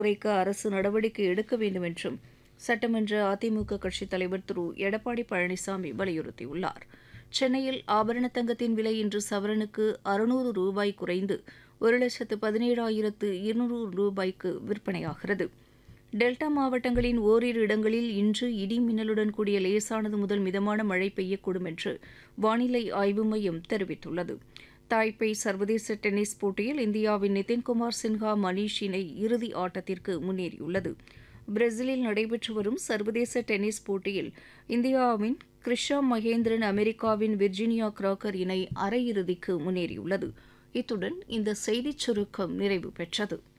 குறைக்க அரசு நடவடிக்கை எடுக்க வேண்டும் என்றும் சட்டமன்ற அதிமுக கட்சித் தலைவர் திரு எடப்பாடி பழனிசாமி வலியுறுத்தியுள்ளார் சென்னையில் ஆபரண தங்கத்தின் விலை இன்று சவரனுக்கு அறுநூறு ரூபாய் குறைந்து ஒரு லட்சத்து பதினேழாயிரத்து இருநூறு ரூபாய்க்கு விற்பனையாகிறது டெல்டா மாவட்டங்களின் ஓரிரு இடங்களில் இன்று இடி மின்னலுடன் கூடிய லேசானது முதல் மிதமான மழை பெய்யக்கூடும் என்று வானிலை ஆய்வு மையம் தெரிவித்துள்ளது தாய்பே சர்வதேச டென்னிஸ் போட்டியில் இந்தியாவின் நிதின்குமார் சின்ஹா மணீஷ் இணை இறுதி ஆட்டத்திற்கு முன்னேறியுள்ளது பிரேசிலில் நடைபெற்று வரும் சர்வதேச டென்னிஸ் போட்டியில் இந்தியாவின் கிருஷா மகேந்திரன் அமெரிக்காவின் விர்ஜினியா கிராக்கர் இணை அரையிறுதிக்கு முன்னேறியுள்ளது இத்துடன் இந்த செய்திச் சுருக்கம் நிறைவு பெற்றது